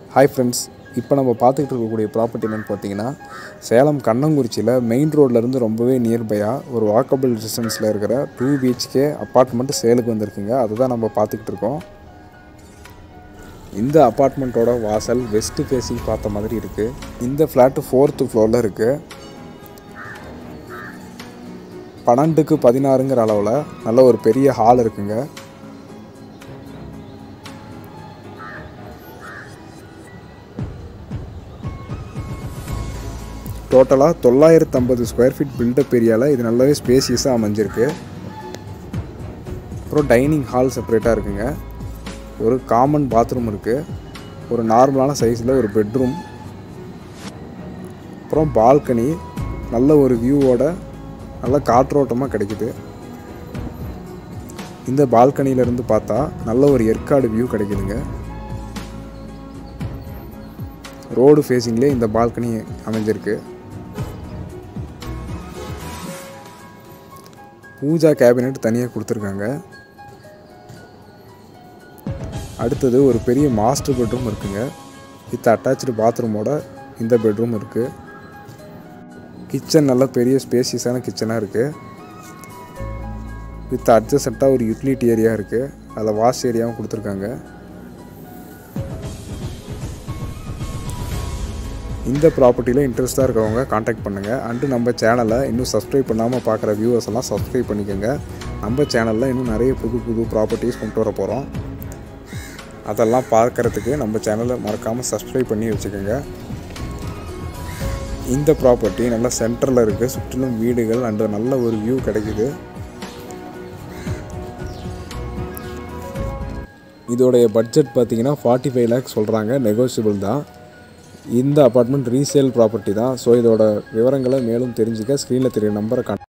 hi friends இப்போ நம்ம பார்த்துக்கிட்டு இருக்கக்கூடிய ப்ராப்பர்ட்டி என்னென்னு பார்த்தீங்கன்னா சேலம் கண்ணங்குறிச்சியில் மெயின் ரோட்லேருந்து ரொம்பவே நியர்பையாக ஒரு வாக்கபிள் டிஸ்டன்ஸில் இருக்கிற டூ பிஹெச்கே அப்பார்ட்மெண்ட் சேலுக்கு வந்திருக்குங்க அதுதான் நம்ம பார்த்துக்கிட்டு இருக்கோம் இந்த அப்பார்ட்மெண்ட்டோட வாசல் வெஸ்ட் ஃபேஸிங் பார்த்த மாதிரி இருக்குது இந்த ஃப்ளாட்டு ஃபோர்த்து ஃப்ளோரில் இருக்குது பன்னெண்டுக்கு பதினாறுங்கிற அளவில் நல்ல ஒரு பெரிய ஹால் இருக்குங்க டோட்டலாக தொள்ளாயிரத்து ஐம்பது ஸ்கொயர் ஃபீட் பில்டப் ஏரியாவில் இது நல்லாவே ஸ்பேசியஸாக அமைஞ்சிருக்கு அப்புறம் டைனிங் ஹால் செப்பரேட்டாக இருக்குங்க ஒரு காமன் பாத்ரூம் இருக்குது ஒரு நார்மலான சைஸில் ஒரு பெட்ரூம் அப்புறம் பால்கனி நல்ல ஒரு வியூவோட நல்ல காற்றோட்டமாக கிடைக்குது இந்த பால்கனியிலேருந்து பார்த்தா நல்ல ஒரு ஏற்காடு வியூ கிடைக்குதுங்க ரோடு ஃபேஸிங்லேயே இந்த பால்கனி அமைஞ்சிருக்கு பூஜா கேபினெட் தனியாக கொடுத்துருக்காங்க அடுத்தது ஒரு பெரிய மாஸ்டர் பெட்ரூம் இருக்குங்க வித் அட்டாச்சு பாத்ரூமோட இந்த பெட்ரூம் இருக்குது கிச்சன் நல்ல பெரிய ஸ்பேசியஸான கிச்சனாக இருக்குது வித் அட்ஜஸ்டாக ஒரு யூட்டிலிட்டி ஏரியா இருக்குது அதில் வாஷ் ஏரியாவும் கொடுத்துருக்காங்க இந்த ப்ராப்பர்ட்டியில் இன்ட்ரெஸ்ட்டாக இருக்கவங்க காண்டாக்ட் பண்ணுங்கள் அண்டு நம்ம சேனலை இன்னும் சப்ஸ்கிரைப் பண்ணாமல் பார்க்குற வியூவர்ஸ் எல்லாம் சப்ஸ்கிரைப் பண்ணிக்கோங்க நம்ம சேனலில் இன்னும் நிறைய புது புது ப்ராப்பர்ட்டிஸ் கொண்டு வர போகிறோம் அதெல்லாம் பார்க்குறதுக்கு நம்ம சேனலை மறக்காமல் சப்ஸ்கிரைப் பண்ணி வச்சுக்கோங்க இந்த ப்ராப்பர்ட்டி நல்லா சென்டரில் இருக்குது சுற்றிலும் வீடுகள் அண்டு நல்ல ஒரு வியூ கிடைக்குது இதோடைய பட்ஜெட் பார்த்தீங்கன்னா ஃபார்ட்டி ஃபைவ் லேக்ஸ் சொல்கிறாங்க நெகோசியபிள் தான் இந்த அப்பார்ட்மெண்ட் ரீசேல் ப்ராப்பர்ட்டி தான் ஸோ இதோட விவரங்களை மேலும் தெரிஞ்சுக்க ஸ்க்ரீனில் தெரிய நம்பரை கான்